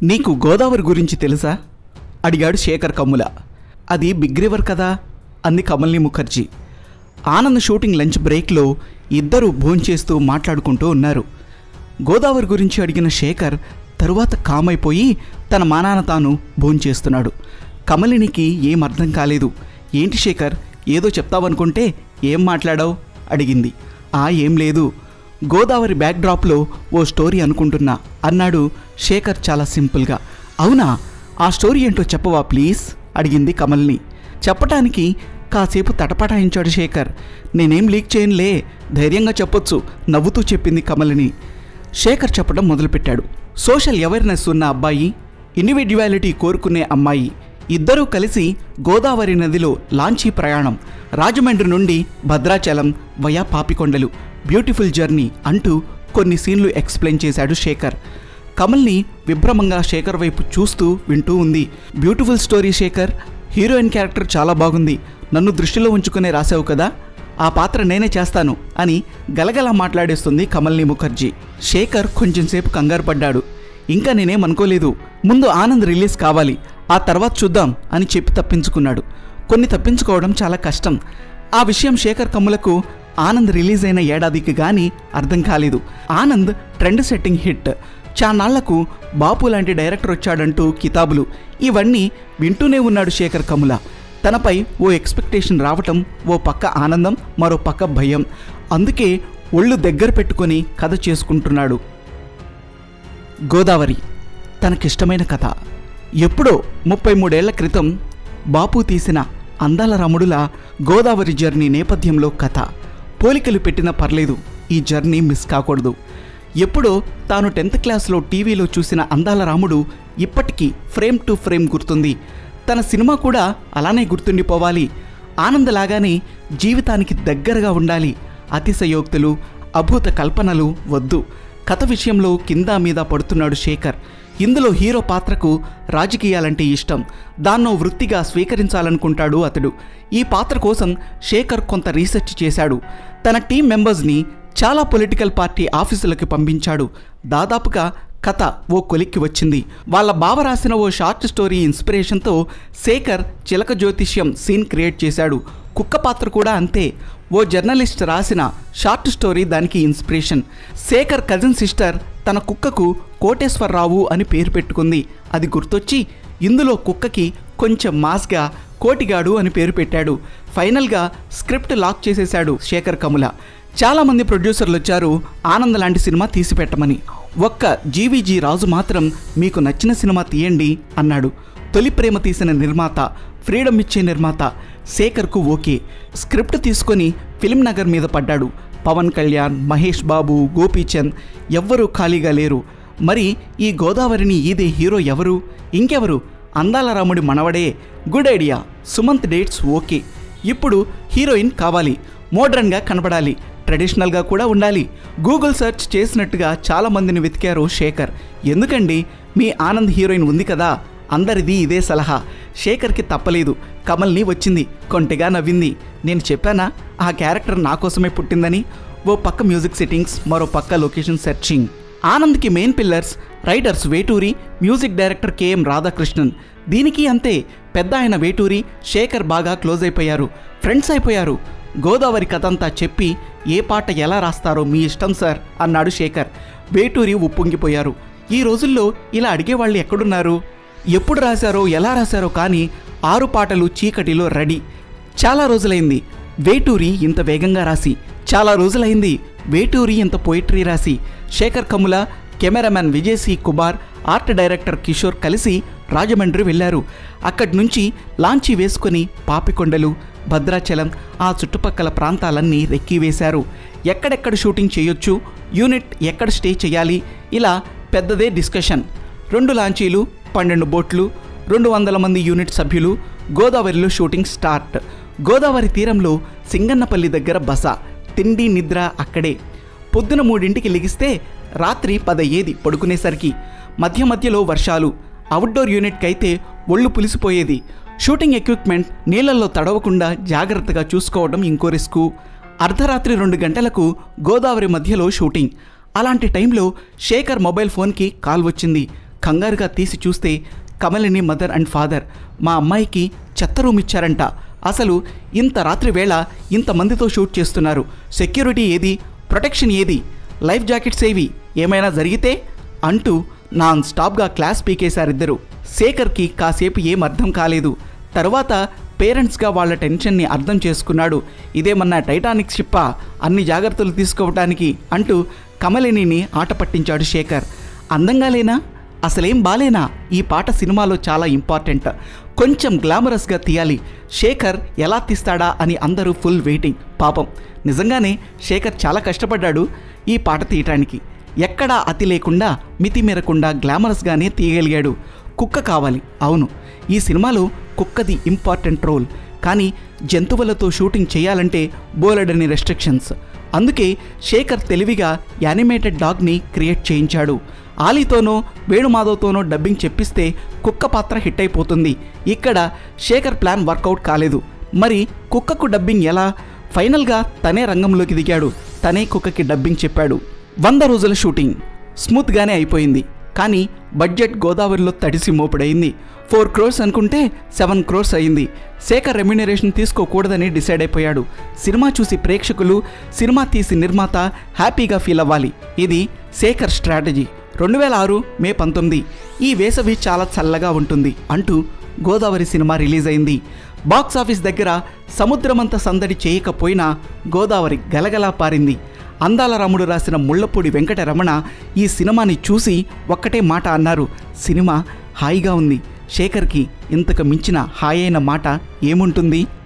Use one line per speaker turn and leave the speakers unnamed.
నీకు గోదావరి గురించి తెలుసా అడిగాడు శేఖర్ కమ్ముల అది బిగ్ రివర్ కదా అంది కమల్ని ముఖర్జీ ఆనంద్ షూటింగ్ లంచ్ బ్రేక్లో ఇద్దరు భోంచేస్తూ మాట్లాడుకుంటూ ఉన్నారు గోదావరి గురించి అడిగిన శేఖర్ తరువాత కామైపోయి తన మానాన తాను భోంచేస్తున్నాడు కమలినికి ఏం అర్థం కాలేదు ఏంటి శేఖర్ ఏదో చెప్తావనుకుంటే ఏం మాట్లాడావు అడిగింది ఆ ఏం లేదు గోదావరి బ్యాక్డ్రాప్లో ఓ స్టోరీ అనుకుంటున్నా అన్నాడు శేఖర్ చాలా సింపుల్గా అవునా ఆ స్టోరీ ఏంటో చెప్పవా ప్లీజ్ అడిగింది కమల్ని చెప్పటానికి కాసేపు తటపటాయించాడు శేఖర్ నేనేం లీక్ చేయనులే ధైర్యంగా చెప్పొచ్చు నవ్వుతూ చెప్పింది కమలిని శేఖర్ చెప్పడం మొదలుపెట్టాడు సోషల్ అవేర్నెస్ ఉన్న అబ్బాయి ఇండివిడ్యువాలిటీ కోరుకునే అమ్మాయి ఇద్దరూ కలిసి గోదావరి నదిలో లాంచీ ప్రయాణం రాజమండ్రి నుండి Bhadrachalam via Papikondalu beautiful journey అంటూ కొన్ని సీన్లు ఎక్స్ప్లెయిన్ చేశాడు శేఖర్ కమల్ని విభ్రమంగా శేఖర్ వైపు చూస్తూ వింటూ ఉంది beautiful story Shekhar heroine character చాలా బాగుంది నన్ను దృష్టిలో ఉంచుకునే రాసావు కదా ఆ పాత్ర నేనే చేస్తాను అని గలగలా మాట్లాడేస్తుంది కమల్ని ముఖర్జీ శేఖర్ కొంచెంసేపు కంగారు పడ్డాడు ఇంకా నేనేం అనుకోలేదు ముందు ఆనంద్ రిలీజ్ కావాలి ఆ తర్వాత చూద్దాం అని చెప్పి తప్పించుకున్నాడు కొన్ని తప్పించుకోవడం చాలా కష్టం ఆ విషయం శేఖర్ కమ్ములకు ఆనంద్ రిలీజ్ అయిన ఏడాదికి గాని అర్థం కాలేదు ఆనంద్ ట్రెండ్ సెట్టింగ్ హిట్ చానాళ్లకు బాపు లాంటి డైరెక్టర్ వచ్చాడంటూ కితాబులు ఇవన్నీ వింటూనే ఉన్నాడు శేఖర్ కముల తనపై ఓ ఎక్స్పెక్టేషన్ రావటం ఓ పక్క ఆనందం మరో పక్క భయం అందుకే ఒళ్ళు దగ్గర పెట్టుకొని కథ చేసుకుంటున్నాడు గోదావరి తనకిష్టమైన కథ ఎప్పుడో ముప్పై మూడేళ్ల క్రితం బాపు తీసిన అందాల రాముడుల గోదావరి జర్నీ నేపథ్యంలో కథ పోలికలు పెట్టినా పర్లేదు ఈ జర్నీ మిస్ కాకూడదు ఎప్పుడో తాను టెన్త్ క్లాస్లో టీవీలో చూసిన అందాల రాముడు ఇప్పటికీ ఫ్రేమ్ టు ఫ్రేమ్ గుర్తుంది తన సినిమా కూడా అలానే గుర్తుండిపోవాలి ఆనందలాగానే జీవితానికి దగ్గరగా ఉండాలి అతిశయోక్తులు అభూత కల్పనలు వద్దు కథ విషయంలో కింద మీద పడుతున్నాడు శేఖర్ ఇందులో హీరో పాత్రకు రాజకీయాలంటే ఇష్టం దాన్నో వృత్తిగా స్వీకరించాలనుకుంటాడు అతడు ఈ పాత్ర కోసం శేఖర్ కొంత రీసెర్చ్ చేశాడు తన టీం మెంబర్స్ని చాలా పొలిటికల్ పార్టీ ఆఫీసులకు పంపించాడు దాదాపుగా కథ ఓ కొలిక్కి వచ్చింది వాళ్ళ బావ రాసిన ఓ షార్ట్ స్టోరీ ఇన్స్పిరేషన్తో శేఖర్ చిలక జ్యోతిష్యం సీన్ క్రియేట్ చేశాడు కుక్క పాత్ర కూడా అంతే ఓ జర్నలిస్ట్ రాసిన షార్ట్ స్టోరీ దానికి ఇన్స్పిరేషన్ శేఖర్ కజిన్ సిస్టర్ తన కుక్కకు కోటేశ్వరరావు అని పేరు పెట్టుకుంది అది గుర్తొచ్చి ఇందులో కుక్కకి కొంచెం మాస్గా కోటిగాడు అని పేరు పెట్టాడు ఫైనల్గా స్క్రిప్ట్ లాక్ చేసేశాడు శేఖర్ కముల చాలామంది ప్రొడ్యూసర్లు వచ్చారు ఆనంద్ లాంటి సినిమా తీసి పెట్టమని ఒక్క జీవీజీ రాజు మాత్రం మీకు నచ్చిన సినిమా తీయండి అన్నాడు తొలి ప్రేమ తీసిన నిర్మాత ఫ్రీడమ్ ఇచ్చే నిర్మాత శేఖర్కు ఓకే స్క్రిప్ట్ తీసుకొని ఫిల్మ్ నగర్ మీద పడ్డాడు పవన్ కళ్యాణ్ మహేష్ బాబు గోపీచంద్ ఎవ్వరూ ఖాళీగా లేరు మరి ఈ గోదావరిని ఈదే హీరో ఎవరు ఇంకెవరు అందాల రాముడి మనవడే good idea Sumanth dates okay ఇప్పుడు హీరోయిన్ కావాలి మోడ్రన్గా కనబడాలి ట్రెడిషనల్గా కూడా ఉండాలి గూగుల్ సెర్చ్ చేసినట్టుగా చాలామందిని వెతికారు శేఖర్ ఎందుకండి మీ ఆనంద్ హీరోయిన్ ఉంది కదా అందరిది ఇదే సలహా శేఖర్కి తప్పలేదు కమల్ని వచ్చింది కొంటెగా నవ్వింది నేను చెప్పానా ఆ క్యారెక్టర్ నా కోసమే పుట్టిందని ఓ పక్క మ్యూజిక్ సెట్టింగ్స్ మరో పక్క లొకేషన్ సెర్చింగ్ ఆనంద్కి main pillars writers Veturi music director KM Radhakrishnan దీనికి అంతే పెద్ద ఆయన వేటూరి శేఖర్ బాగా క్లోజ్ అయిపోయారు ఫ్రెండ్స్ అయిపోయారు గోదావరి కథంతా చెప్పి ఏ పాట ఎలా రాస్తారో మీ ఇష్టం సార్ అన్నాడు శేఖర్ వేటూరి ఉప్పొంగిపోయారు ఈ రోజుల్లో ఇలా అడిగేవాళ్ళు ఎక్కడున్నారు ఎప్పుడు రాశారో ఎలా రాశారో కానీ ఆరు పాటలు చీకటిలో రెడీ చాలా రోజులైంది వేటూరి ఇంత వేగంగా రాసి చాలా రోజులైంది వేటూరి ఇంత పోయిటరీ రాసి Shekhar Kammula cameraman Vijay C Kumar art director Kishore కలిసి రాజమండ్రి వెళ్ళారు అక్కడి నుంచి లాంచీ వేసుకొని పాపికొండలు భద్రాచలం ఆ చుట్టుపక్కల ప్రాంతాలన్నీ రెక్కివేశారు ఎక్కడెక్కడ షూటింగ్ చేయొచ్చు యూనిట్ ఎక్కడ స్టే చేయాలి ఇలా పెద్దదే డిస్కషన్ రెండు లాంచీలు పన్నెండు బోట్లు రెండు వందల మంది యూనిట్ సభ్యులు గోదావరిలో షూటింగ్ స్టార్ట్ గోదావరి తీరంలో సింగన్నపల్లి దగ్గర బస తిండి నిద్ర అక్కడే పొద్దున మూడింటికి లెగిస్తే రాత్రి పదయ్యేది పడుకునేసరికి మధ్య మధ్యలో వర్షాలు అవుట్డోర్ యూనిట్కి అయితే ఒళ్ళు పులిసిపోయేది షూటింగ్ ఎక్విప్మెంట్ నీళ్ళల్లో తడవకుండా జాగ్రత్తగా చూసుకోవడం ఇంకో రిస్కు అర్ధరాత్రి రెండు గంటలకు గోదావరి మధ్యలో షూటింగ్ అలాంటి టైంలో శేఖర్ మొబైల్ ఫోన్కి కాల్ వచ్చింది కంగారుగా తీసి చూస్తే కమలిని మదర్ అండ్ ఫాదర్ మా అమ్మాయికి చెత్త రూమ్ ఇచ్చారంట అసలు ఇంత రాత్రి వేళ ఇంతమందితో షూట్ చేస్తున్నారు సెక్యూరిటీ ఏది ప్రొటెక్షన్ ఏది లైఫ్ జాకెట్స్ ఏవి ఏమైనా జరిగితే అంటూ నాన్ స్టాప్గా క్లాస్ పీకేశారిద్దరు శేఖర్కి కాసేపు ఏం అర్థం కాలేదు తరువాత పేరెంట్స్గా వాళ్ళ టెన్షన్ని అర్థం చేసుకున్నాడు ఇదేమన్నా టైటానిక్ షిప్పా అన్ని జాగ్రత్తలు తీసుకోవటానికి అంటూ కమలినిని ఆట పట్టించాడు శేఖర్ అందంగా లేనా అసలేం బాలేనా ఈ పాట సినిమాలో చాలా ఇంపార్టెంట్ కొంచెం గ్లామరస్గా తీయాలి శేఖర్ ఎలా తీస్తాడా అని అందరూ ఫుల్ వెయిటింగ్ పాపం నిజంగానే శేఖర్ చాలా కష్టపడ్డాడు ఈ పాట తీయటానికి ఎక్కడా అతి లేకుండా మితిమీరకుండా గ్లామరస్గానే తీయగలిగాడు కుక్క కావాలి అవును ఈ సినిమాలో కుక్కది ఇంపార్టెంట్ రోల్ కానీ జంతువులతో షూటింగ్ చేయాలంటే బోలెడని రెస్ట్రిక్షన్స్ అందుకే శేఖర్ తెలివిగా యానిమేటెడ్ డాగ్ని క్రియేట్ చేయించాడు ఆలీతోనో వేణుమాధవ్తోనో డబ్బింగ్ చెప్పిస్తే కుక్క పాత్ర హిట్ అయిపోతుంది ఇక్కడ శేఖర్ ప్లాన్ వర్కౌట్ కాలేదు మరి కుక్కకు డబ్బింగ్ ఎలా ఫైనల్గా తనే రంగంలోకి దిగాడు తనే కుక్కకి డబ్బింగ్ చెప్పాడు వంద రోజుల షూటింగ్ స్మూత్గానే అయిపోయింది కానీ బడ్జెట్ గోదావరిలో తడిసి మోపుడైంది ఫోర్ క్రోర్స్ అనుకుంటే సెవెన్ క్రోర్స్ అయింది శేఖర్ రెమ్యునరేషన్ తీసుకోకూడదని డిసైడ్ అయిపోయాడు సినిమా చూసి ప్రేక్షకులు సినిమా తీసి నిర్మాత హ్యాపీగా ఫీల్ అవ్వాలి ఇది శేఖర్ స్ట్రాటజీ రెండు వేల ఆరు మే పంతొమ్మిది ఈ వేసవి చాలా చల్లగా ఉంటుంది అంటూ గోదావరి సినిమా రిలీజ్ అయింది బాక్స్ ఆఫీస్ దగ్గర సముద్రమంత సందడి చేయకపోయినా గోదావరి గలగలా పారింది అందాల రాముడు రాసిన ముళ్ళపూడి వెంకటరమణ ఈ సినిమాని చూసి ఒక్కటే మాట అన్నారు సినిమా హాయిగా ఉంది శేఖర్కి ఇంతకు మించిన హాయైన మాట ఏముంటుంది